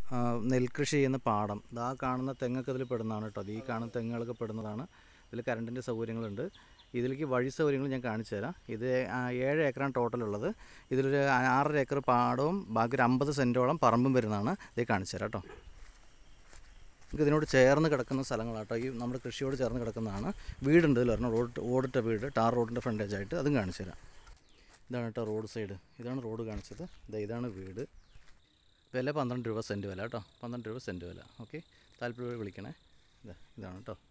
ആ, നെൽകൃഷി ചെയ്യുന്ന പാടം ഇതാ കാണുന്ന തെങ്ങൊക്കെ ഇതിൽ പെടുന്നതാണ് കേട്ടോ അത് ഈ കാണുന്ന തെങ്ങുകളൊക്കെ പെടുന്നതാണ് ഇതിൽ കറണ്ടിൻ്റെ സൗകര്യങ്ങളുണ്ട് ഇതിലേക്ക് വഴി സൗകര്യങ്ങൾ ഞാൻ കാണിച്ചു തരാം ഇത് ആ, ഏഴ് ഏക്കറാണ് ടോട്ടൽ ഉള്ളത് ഇതിലൊരു ആറര ഏക്കർ പാടവും ബാക്കി ഒരു അമ്പത് സെൻറ്റോളം പറമ്പും വരുന്നതാണ് ഇത് കാണിച്ചു തരാം കേട്ടോ നമുക്ക് ഇതിനോട് ചേർന്ന് കിടക്കുന്ന സ്ഥലങ്ങളാട്ടോ ഈ നമ്മുടെ കൃഷിയോട് ചേർന്ന് കിടക്കുന്നതാണ് വീടുണ്ട് ഇതിൽ ഒരെണ്ണം റോഡ് ഓടിട്ട വീട് ടാർ റോഡിൻ്റെ ഫ്രണ്ടേജ് ആയിട്ട് അതും കാണിച്ചു തരാം ഇതാണ് കേട്ടോ റോഡ് സൈഡ് ഇതാണ് റോഡ് കാണിച്ചത് ദേ ഇതാണ് വീട് വില പന്ത്രണ്ട് രൂപ സെൻറ്റ് വില കേട്ടോ പന്ത്രണ്ട് രൂപ സെൻറ്റ് വില ഓക്കെ താല്പര്യം വിളിക്കണേ ഇതാ ഇതാണ് കേട്ടോ